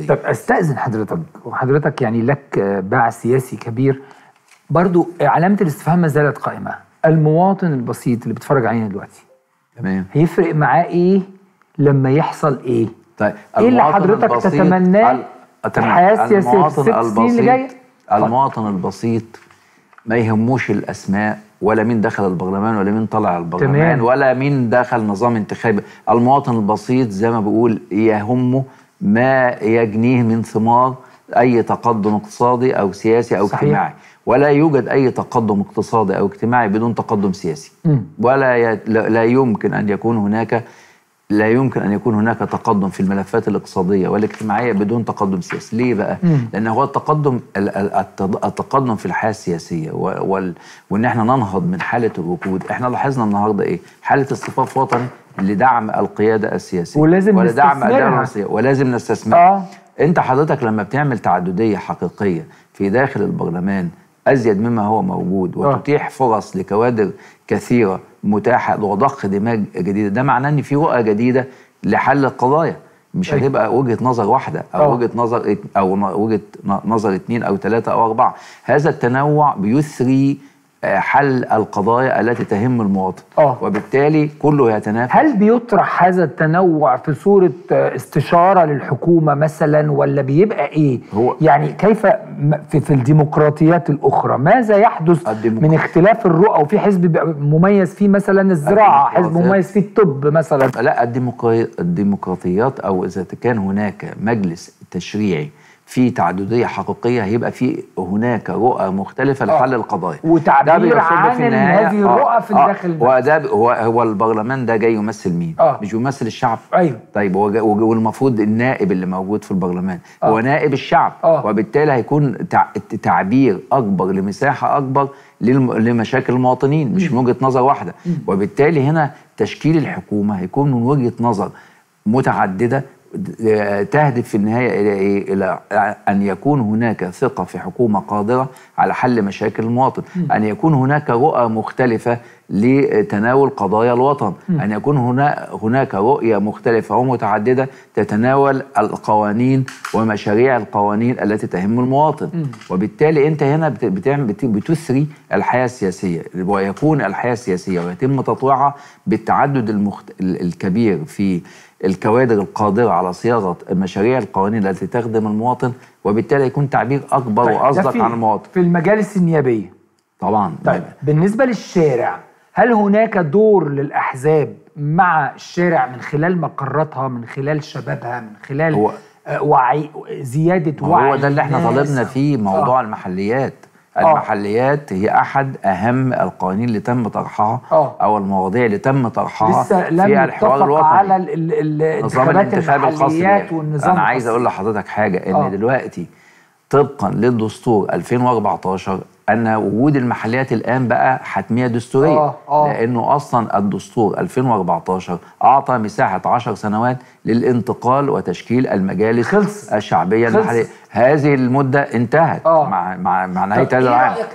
طب استاذن حضرتك وحضرتك يعني لك باع سياسي كبير برضو علامه الاستفهام ما زالت قائمه المواطن البسيط اللي بيتفرج علينا دلوقتي تمام هيفرق معاه ايه لما يحصل ايه طيب ايه اللي المواطن حضرتك البسيط- تتمناه ال- في تمام. الحياه السياسيه في المواطن الست سنين اللي جايه البسيط المواطن البسيط ما يهموش الاسماء ولا مين دخل البرلمان ولا مين طلع البرلمان تمام. ولا مين دخل نظام انتخابي المواطن البسيط زي ما بقول يهمه ما يجنيه من ثمار اي تقدم اقتصادي او سياسي او صحيح. اجتماعي ولا يوجد اي تقدم اقتصادي او اجتماعي بدون تقدم سياسي مم. ولا ي... لا لا يمكن ان يكون هناك لا يمكن ان يكون هناك تقدم في الملفات الاقتصاديه والاجتماعيه بدون تقدم سياسي، ليه بقى؟ مم. لان هو التقدم ال- ال- التض- التقدم في الحياه السياسيه و- وال... وان احنا ننهض من حاله الركود، احنا لاحظنا النهارده ايه؟ حاله اصطفاف وطني لدعم القياده السياسيه ولازم ولدعم نستثمرها. الدوله المصريه ولازم نستثمرها اه انت حضرتك لما بتعمل تعدديه حقيقيه في داخل البرلمان ازيد مما هو موجود وتتيح فرص لكوادر كثيره متاحه وضخ دماغ جديده ده معناه ان في رؤى جديده لحل القضايا مش أيوة. هتبقى وجهه نظر واحده او آه. وجهه نظر ات- او ن- وجهه ن- نظر اثنين او ثلاثه او اربعه هذا التنوع بيثري آه، حل القضايا التي تهم المواطن آه. وبالتالي كله يتنافس هل بيطرح هذا التنوع في صورة آه، استشارة للحكومة مثلا ولا بيبقى ايه؟ هو- يعني كيف م- في, في الديمقراطيات الأخرى ماذا يحدث الديمق- من اختلاف الرؤى وفي حزب بيبقى مميز فيه مثلا الزراعة حزب الديمقراطيات. مميز فيه الطب مثلا لا الديمقراطي- الديمقراطيات او اذا كان هناك مجلس تشريعي في تعدديه حقيقيه هيبقى في هناك رؤى مختلفه لحل القضايا وتعبير ده بيصب عن في النهاية- هذه الرؤى في الداخل المجلس. هو ده ب- هو هو البرلمان ده جاي يمثل مين؟ آه. مش بيمثل الشعب أيوه. طيب هو جا- وج- والمفروض النائب اللي موجود في البرلمان آه. هو نائب الشعب آه. وبالتالي هيكون تع- تعبير اكبر لمساحه اكبر للم- لمشاكل المواطنين مش من وجهه نظر واحده وبالتالي هنا تشكيل الحكومه هيكون من وجهه نظر متعدده آه، تهدف في النهايه الى ايه؟ الى ان يكون هناك ثقه في حكومه قادره على حل مشاكل المواطن، ان يكون هناك رؤى مختلفه لتناول قضايا الوطن، ان يكون هنا هناك رؤيه مختلفه ومتعدده تتناول القوانين ومشاريع القوانين التي تهم المواطن، وبالتالي انت هنا بت- بتعمل بت- بتثري الحياه السياسيه ويكون الحياه السياسيه ويتم تطويعها بالتعدد المخت... ال- الكبير في الكوادر القادره على صياغه مشاريع القوانين التي تخدم المواطن وبالتالي يكون تعبير اكبر طيب، ده واصدق في- عن المواطن في المجالس النيابية طبعا طيب بالنسبة للشارع هل هناك دور للأحزاب مع الشارع من خلال مقراتها من خلال شبابها من خلال هو- آه، وعي زيادة وعي هو ده اللي احنا الناس؟ طالبنا فيه موضوع آه. المحليات آه. المحليات هي احد اهم القوانين اللي تم طرحها آه. او المواضيع اللي تم طرحها لسه لم في الحوار يتفق الوطني على ال- ال- ال- نظام الانتخابات الانتخاب الخاص المحليات بيه. والنظام انا عايز الخاص اقول لحضرتك حاجه ان آه. دلوقتي طبقا للدستور 2014 ان وجود المحليات الان بقى حتميه دستوريه آه، آه. لانه اصلا الدستور 2014 اعطى مساحه 10 سنوات للانتقال وتشكيل المجالس خلص. الشعبيه خلص. المحليه هذه المده انتهت آه. مع مع مع نهايه طب هذا إيه العام رأيك